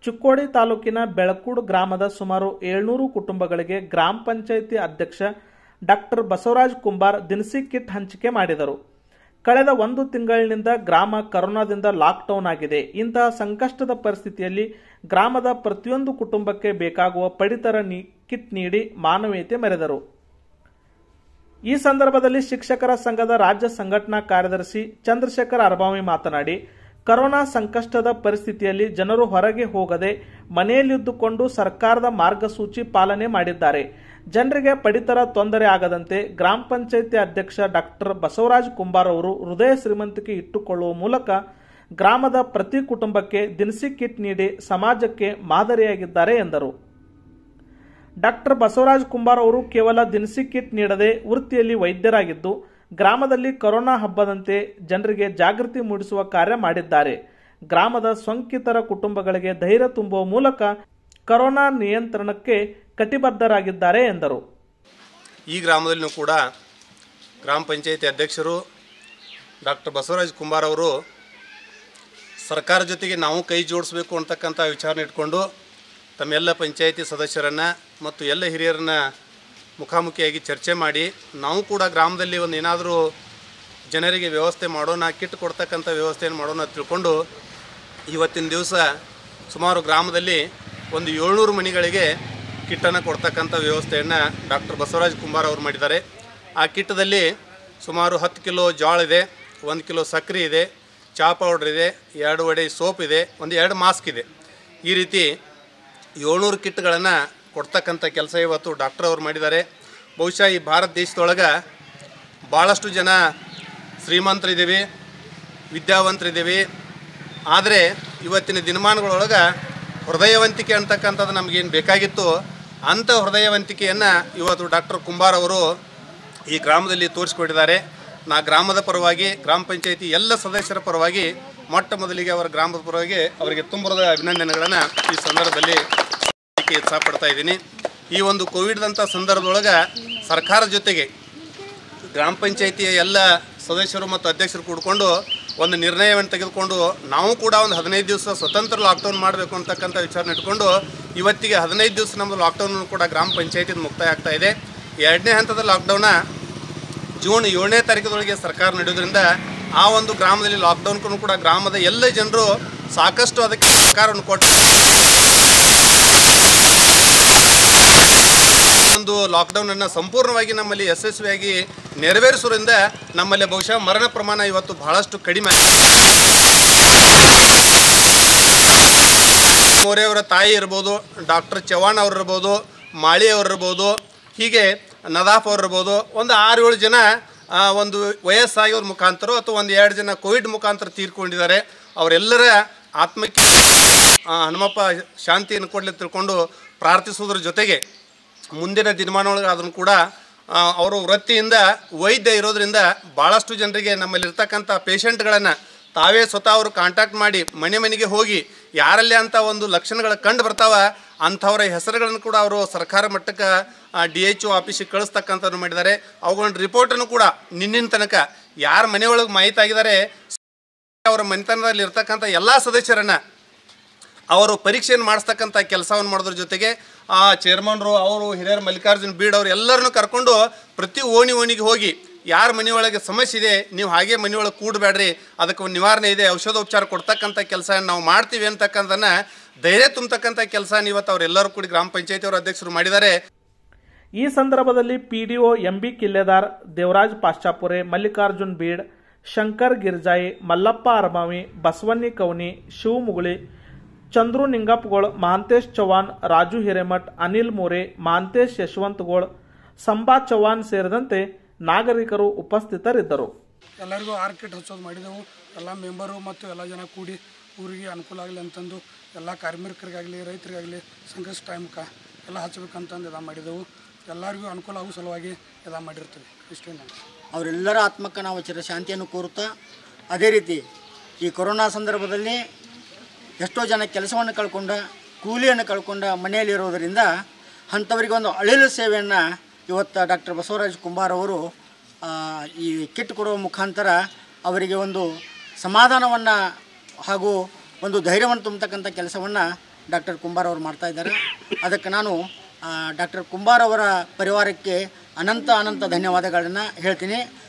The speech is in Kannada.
ಚಿಕ್ಕೋಡಿ ತಾಲೂಕಿನ ಬೆಳಕೂಡು ಗ್ರಾಮದ ಸುಮಾರು ಏಳ್ನೂರು ಕುಟುಂಬಗಳಿಗೆ ಗ್ರಾಮ ಪಂಚಾಯಿತಿ ಅಧ್ಯಕ್ಷ ಡಾಕ್ಟರ್ ಬಸವರಾಜ್ ಕುಂಬಾರ್ ದಿನಸಿ ಕಿಟ್ ಹಂಚಿಕೆ ಮಾಡಿದರು ಕಳೆದ ಒಂದು ತಿಂಗಳಿನಿಂದ ಗ್ರಾಮ ಕರೋನಾದಿಂದ ಲಾಕ್ಡೌನ್ ಆಗಿದೆ ಇಂತಹ ಸಂಕಷ್ಟದ ಪರಿಸ್ಥಿತಿಯಲ್ಲಿ ಗ್ರಾಮದ ಪ್ರತಿಯೊಂದು ಕುಟುಂಬಕ್ಕೆ ಬೇಕಾಗುವ ಪಡಿತರ ನೀ- ಕಿಟ್ ನೀಡಿ ಮಾನವೀಯತೆ ಮೆರೆದರು ಈ ಸಂದರ್ಭದಲ್ಲಿ ಶಿಕ್ಷಕರ ಸಂಘದ ರಾಜ್ಯ ಸಂಘಟನಾ ಕಾರ್ಯದರ್ಶಿ ಚಂದ್ರಶೇಖರ್ ಅರಬಾವಿ ಮಾತನಾಡಿ ಕರೋನಾ ಸಂಕಷ್ಟದ ಪರಿಸ್ಥಿತಿಯಲ್ಲಿ ಜನರು ಹೊರಗೆ ಹೋಗದೆ ಮನೆಯಲ್ಲಿದ್ದುಕೊಂಡು ಸರ್ಕಾರದ ಮಾರ್ಗಸೂಚಿ ಪಾಲನೆ ಮಾಡಿದ್ದಾರೆ ಜನರಿಗೆ ಪಡಿತರ ತೊಂದರೆ ಆಗದಂತೆ ಗ್ರಾಮ ಪಂಚಾಯಿತಿ ಅಧ್ಯಕ್ಷ ಡಾಕ್ಟರ್ ಬಸವರಾಜ್ ಕುಂಬಾರ್ ಅವರು ಹೃದಯ ಶ್ರೀಮಂತಿಕೆ ಇಟ್ಟುಕೊಳ್ಳುವ ಮೂಲಕ ಗ್ರಾಮದ ಪ್ರತಿ ಕುಟುಂಬಕ್ಕೆ ದಿನಸಿ ಕಿಟ್ ನೀಡಿ ಸಮಾಜಕ್ಕೆ ಮಾದರಿಯಾಗಿದ್ದಾರೆ ಎಂದರು ಡಾಕ್ಟರ್ ಬಸವರಾಜ್ ಕುಂಬಾರ್ ಅವರು ಕೇವಲ ದಿನಸಿ ಕಿಟ್ ನೀಡದೆ ವೃತ್ತಿಯಲ್ಲಿ ವೈದ್ಯರಾಗಿದ್ದು ಗ್ರಾಮದಲ್ಲಿ ಕೊರೋನಾ ಹಬ್ಬದಂತೆ ಜನರಿಗೆ ಜಾಗೃತಿ ಮೂಡಿಸುವ ಕಾರ್ಯ ಮಾಡಿದ್ದಾರೆ ಗ್ರಾಮದ ಸೋಂಕಿತರ ಕುಟುಂಬಗಳಿಗೆ ಧೈರ್ಯ ತುಂಬುವ ಮೂಲಕ ಕೊರೋನಾ ನಿಯಂತ್ರಣಕ್ಕೆ ಕಟಿಬದ್ಧರಾಗಿದ್ದಾರೆ ಎಂದರು ಈ ಗ್ರಾಮದಲ್ಲಿಯೂ ಕೂಡ ಗ್ರಾಮ ಪಂಚಾಯತಿ ಅಧ್ಯಕ್ಷರು ಡಾಕ್ಟರ್ ಬಸವರಾಜ್ ಕುಂಬಾರ್ ಅವರು ಸರ್ಕಾರ ಜೊತೆಗೆ ನಾವು ಕೈ ಜೋಡಿಸ್ಬೇಕು ಅಂತಕ್ಕಂಥ ವಿಚಾರನ ಇಟ್ಕೊಂಡು ತಮ್ಮೆಲ್ಲ ಪಂಚಾಯತಿ ಸದಸ್ಯರನ್ನು ಮತ್ತು ಎಲ್ಲ ಹಿರಿಯರನ್ನ ಮುಖಾಮುಖಿಯಾಗಿ ಚರ್ಚೆ ಮಾಡಿ ನಾವು ಕೂಡ ಗ್ರಾಮದಲ್ಲಿ ಒಂದು ಏನಾದರೂ ಜನರಿಗೆ ವ್ಯವಸ್ಥೆ ಮಾಡೋಣ ಕಿಟ್ ಕೊಡ್ತಕ್ಕಂಥ ವ್ಯವಸ್ಥೆಯನ್ನು ಮಾಡೋಣ ಅಂತ ತಿಳ್ಕೊಂಡು ಇವತ್ತಿನ ದಿವಸ ಸುಮಾರು ಗ್ರಾಮದಲ್ಲಿ ಒಂದು ಏಳ್ನೂರು ಮನೆಗಳಿಗೆ ಕಿಟ್ಟನ್ನು ಕೊಡ್ತಕ್ಕಂಥ ವ್ಯವಸ್ಥೆಯನ್ನು ಡಾಕ್ಟರ್ ಬಸವರಾಜ್ ಕುಂಬಾರ್ ಅವರು ಮಾಡಿದ್ದಾರೆ ಆ ಕಿಟ್ಟದಲ್ಲಿ ಸುಮಾರು ಹತ್ತು ಕಿಲೋ ಜೋಳ ಇದೆ ಒಂದು ಕಿಲೋ ಸಕ್ಕರೆ ಇದೆ ಚಹಾ ಪೌಡ್ರ್ ಇದೆ ಎರಡು ವಡೆ ಸೋಪ್ ಇದೆ ಒಂದು ಎರಡು ಮಾಸ್ಕ್ ಇದೆ ಈ ರೀತಿ ಏಳ್ನೂರು ಕಿಟ್ಗಳನ್ನು ಕೊಡ್ತಕ್ಕಂಥ ಕೆಲಸ ಇವತ್ತು ಡಾಕ್ಟರ್ ಅವರು ಮಾಡಿದ್ದಾರೆ ಬಹುಶಃ ಈ ಭಾರತ ದೇಶದೊಳಗೆ ಭಾಳಷ್ಟು ಜನ ಶ್ರೀಮಂತರಿದ್ದೀವಿ ವಿದ್ಯಾವಂತರಿದ್ದೀವಿ ಆದರೆ ಇವತ್ತಿನ ದಿನಮಾನಗಳೊಳಗೆ ಹೃದಯವಂತಿಕೆ ಅಂತಕ್ಕಂಥದ್ದು ನಮಗೇನು ಬೇಕಾಗಿತ್ತು ಅಂಥ ಹೃದಯವಂತಿಕೆಯನ್ನು ಇವತ್ತು ಡಾಕ್ಟರ್ ಕುಂಬಾರ್ ಅವರು ಈ ಗ್ರಾಮದಲ್ಲಿ ತೋರಿಸ್ಕೊಟ್ಟಿದ್ದಾರೆ ನಾ ಗ್ರಾಮದ ಪರವಾಗಿ ಗ್ರಾಮ ಪಂಚಾಯತಿ ಎಲ್ಲ ಸದಸ್ಯರ ಪರವಾಗಿ ಮೊಟ್ಟ ಮೊದಲಿಗೆ ಅವರ ಗ್ರಾಮದ ಪರವಾಗಿ ಅವರಿಗೆ ತುಂಬರದ ಅಭಿನಂದನೆಗಳನ್ನು ಈ ಸಂದರ್ಭದಲ್ಲಿ ಹೇಳಲಿಕ್ಕೆ ಇಚ್ಛಪಡ್ತಾ ಇದ್ದೀನಿ ಈ ಒಂದು ಕೋವಿಡ್ದಂಥ ಸಂದರ್ಭದೊಳಗೆ ಸರ್ಕಾರ ಜೊತೆಗೆ ಗ್ರಾಮ ಪಂಚಾಯತಿಯ ಎಲ್ಲ ಸದಸ್ಯರು ಮತ್ತು ಅಧ್ಯಕ್ಷರು ಕೂಡಿಕೊಂಡು ಒಂದು ನಿರ್ಣಯವನ್ನು ತೆಗೆದುಕೊಂಡು ನಾವು ಕೂಡ ಒಂದು ಹದಿನೈದು ದಿವಸ ಸ್ವತಂತ್ರ ಲಾಕ್ಡೌನ್ ಮಾಡಬೇಕು ಅಂತಕ್ಕಂಥ ವಿಚಾರನ ಇಟ್ಕೊಂಡು ಇವತ್ತಿಗೆ ಹದಿನೈದು ದಿವಸ ನಮ್ಮದು ಲಾಕ್ಡೌನ್ ಕೂಡ ಗ್ರಾಮ ಪಂಚಾಯತಿದ ಮುಕ್ತಾಯ ಆಗ್ತಾ ಇದೆ ಎರಡನೇ ಹಂತದ ಲಾಕ್ಡೌನ ಜೂನ್ ಏಳನೇ ತಾರೀಕದೊಳಗೆ ಸರ್ಕಾರ ನಡೆಯೋದ್ರಿಂದ ಆ ಒಂದು ಗ್ರಾಮದಲ್ಲಿ ಲಾಕ್ಡೌನ್ ಕೂಡ ಗ್ರಾಮದ ಎಲ್ಲ ಜನರು ಸಾಕಷ್ಟು ಅದಕ್ಕೆ ಸಹಕಾರವನ್ನು ಕೊಟ್ಟು ಒಂದು ಲಾಕ್ಡೌನ್ ಅನ್ನು ಸಂಪೂರ್ಣವಾಗಿ ನಮ್ಮಲ್ಲಿ ಯಶಸ್ವಿಯಾಗಿ ನೆರವೇರಿಸೋದ್ರಿಂದ ನಮ್ಮಲ್ಲಿ ಬಹುಶಃ ಮರಣ ಪ್ರಮಾಣ ಇವತ್ತು ಬಹಳಷ್ಟು ಕಡಿಮೆ ಆಗಿದೆ. ಮೋರೆಯವರ ತಾಯಿ ಇರ್ಬೋದು ಡಾಕ್ಟರ್ ಚವ್ಹಾಣ್ ಅವ್ರು ಇರ್ಬೋದು ಮಾಳಿ ಅವ್ರು ಇರ್ಬೋದು ಹೀಗೆ ನದಾಫ್ ಅವ್ರು ಇರ್ಬೋದು ಒಂದು ಆರು ಏಳು ಜನ ಆ, ಒಂದು ವಯಸ್ಸಾಗಿವ್ರ ಮುಖಾಂತರ ಅಥವಾ ಒಂದು ಎರಡು ಜನ ಕೋವಿಡ್ ಮುಖಾಂತರ ತೀರ್ಕೊಂಡಿದ್ದಾರೆ ಅವರೆಲ್ಲರ ಆತ್ಮಕ್ಕೆ ಆ, ಹನುಮಪ್ಪ ಶಾಂತಿಯನ್ನು ಕೊಡಲಿ ತಿಳ್ಕೊಂಡು ಪ್ರಾರ್ಥಿಸೋದ್ರ ಜೊತೆಗೆ ಮುಂದಿನ ದಿನಮಾನೊಳಗೆ ಅದನ್ನು ಕೂಡ ಆ, ಅವರು ವೃತ್ತಿಯಿಂದ ವೈದ್ಯ ಇರೋದ್ರಿಂದ ಭಾಳಷ್ಟು ಜನರಿಗೆ ನಮ್ಮಲ್ಲಿರ್ತಕ್ಕಂಥ ಪೇಷಂಟ್ಗಳನ್ನು ತಾವೇ ಸ್ವತಃ ಅವರು ಕಾಂಟ್ಯಾಕ್ಟ್ ಮಾಡಿ ಮನೆ ಮನೆಗೆ ಹೋಗಿ ಯಾರಲ್ಲಿ ಅಂತ ಒಂದು ಲಕ್ಷಣಗಳು ಕಂಡು ಬರ್ತಾವ ಅಂಥವರ ಹೆಸರುಗಳನ್ನು ಕೂಡ ಅವರು ಸರ್ಕಾರ ಮಟ್ಟಕ್ಕೆ ಡಿ ಎಚ್ ಒ ಆಫೀಸಿಗೆ ಕಳಿಸ್ತಕ್ಕಂಥದ್ದು ಮಾಡಿದ್ದಾರೆ ಅವುಗಳ ರಿಪೋರ್ಟನ್ನು ಕೂಡ ನಿನ್ನಿನ ತನಕ ಯಾರ ಮನೆಯೊಳಗೆ ಮಾಹಿತಿ ಆಗಿದ್ದಾರೆ ಅವರ ಮನೆತನದಲ್ಲಿ ಇರ್ತಕ್ಕಂಥ ಎಲ್ಲ ಸದಸ್ಯರನ್ನು ಅವರು ಪರೀಕ್ಷೆಯನ್ನು ಮಾಡಿಸ್ತಕ್ಕಂಥ ಕೆಲಸವನ್ನು ಮಾಡೋದ್ರ ಜೊತೆಗೆ ಆ ಚೇರ್ಮನ್ರು ಅವರು ಹಿರಿಯರ್ ಮಲ್ಲಿಕಾರ್ಜುನ್ ಬೀಡ್ ಅವರು ಎಲ್ಲರನ್ನೂ ಕರ್ಕೊಂಡು ಪ್ರತಿ ಓಣಿ ಓಣಿಗೆ ಹೋಗಿ ಯಾರ ಮನೆಯೊಳಗೆ ಸಮಸ್ಯೆ ಇದೆ ನೀವು ಹಾಗೆ ಮನೆಯೊಳಗೆ ಕೂಡಬೇಡ್ರಿ ಅದಕ್ಕೆ ಒಂದು ನಿವಾರಣೆ ಇದೆ ಔಷಧೋಪಚಾರ ಕೊಡ್ತಕ್ಕಂಥ ಕೆಲಸ ನಾವು ಮಾಡ್ತೀವಿ ಅಂತಕ್ಕಂಥದ್ದನ್ನ ಧೈರ್ಯ ತುಂಬತಕ್ಕಂಥ ಕೆಲಸ ಇವತ್ತು ಅವರೆಲ್ಲರೂ ಕೂಡಿ ಗ್ರಾಮ ಪಂಚಾಯತಿ ಅವರ ಅಧ್ಯಕ್ಷರು ಮಾಡಿದ್ದಾರೆ ಈ ಸಂದರ್ಭದಲ್ಲಿ ಪಿಡಿಒ ಎಂಬಿ ಕಿಲ್ಲೆದಾರ್ ದೇವರಾಜ್ ಪಾಶ್ಚಾಪುರೆ ಮಲ್ಲಿಕಾರ್ಜುನ್ ಬೀಡ್ ಶಂಕರ್ ಗಿರ್ಜಾಯಿ ಮಲ್ಲಪ್ಪ ಅರಮಾವಿ ಬಸವನ್ನಿ ಕೌನಿ ಶಿವ ಮುಗುಳಿ ಚಂದ್ರು ನಿಂಗಪ್ಪಗೋಳ್ ಮಹಾಂತೇಶ್ ಚೌಹಾಣ್ ರಾಜು ಹಿರೇಮಠ್ ಅನಿಲ್ ಮೋರೆ ಮಹಾಂತೇಶ್ ಯಶವಂತಗೋಳ್ ಸಂಬಾ ಚೌಹಾಣ್ ಸೇರಿದಂತೆ ನಾಗರಿಕರು ಉಪಸ್ಥಿತರಿದ್ದರು ಎಲ್ಲರಿಗೂ ಆರು ಕಿಟ್ ಹಚ್ಚೋದು ಮಾಡಿದೆವು ಎಲ್ಲ ಮೆಂಬರು ಮತ್ತು ಎಲ್ಲ ಜನ ಕೂಡಿ ಊರಿಗೆ ಅನುಕೂಲ ಆಗಲಿ ಅಂತಂದು ಎಲ್ಲ ಕಾರ್ಮಿಕರಿಗಾಗಲಿ ರೈತರಿಗಾಗಲಿ ಸಂಘರ್ಷ ಟೈಮ್ಗೆ ಎಲ್ಲ ಹಚ್ಬೇಕಂತಂದು ಇದು ಮಾಡಿದೆವು ಎಲ್ಲರಿಗೂ ಅನುಕೂಲ ಆಗೋ ಸಲುವಾಗಿ ಇದು ಮಾಡಿರ್ತೀವಿ ಇಷ್ಟೇ ನಾನು ಅವರೆಲ್ಲರ ಆತ್ಮಕ್ಕೆ ನಾವು ಚಿರ ಶಾಂತಿಯನ್ನು ಕೋರುತ್ತಾ ಅದೇ ರೀತಿ ಈ ಕೊರೋನಾ ಸಂದರ್ಭದಲ್ಲಿ ಎಷ್ಟೋ ಜನ ಕೆಲಸವನ್ನು ಕಳ್ಕೊಂಡ ಕೂಲಿಯನ್ನು ಕಳ್ಕೊಂಡ ಮನೆಯಲ್ಲಿರೋದರಿಂದ ಅಂಥವರಿಗೆ ಒಂದು ಅಳಿಲು ಸೇವೆಯನ್ನು ಇವತ್ತು ಡಾಕ್ಟರ್ ಬಸವರಾಜ್ ಕುಂಬಾರ್ ಅವರು ಆ, ಈ ಕಿಟ್ ಕೊಡುವ ಮುಖಾಂತರ ಅವರಿಗೆ ಒಂದು ಸಮಾಧಾನವನ್ನು ಹಾಗೂ ಒಂದು ಧೈರ್ಯವನ್ನು ತುಂಬತಕ್ಕಂಥ ಕೆಲಸವನ್ನು ಡಾಕ್ಟರ್ ಕುಂಬಾರ್ ಅವರು ಮಾಡ್ತಾ ಇದ್ದಾರೆ ಅದಕ್ಕೆ ನಾನು ಡಾಕ್ಟರ್ ಕುಂಬಾರ್ ಅವರ ಪರಿವಾರಕ್ಕೆ ಅನಂತ ಅನಂತ ಧನ್ಯವಾದಗಳನ್ನು ಹೇಳ್ತೀನಿ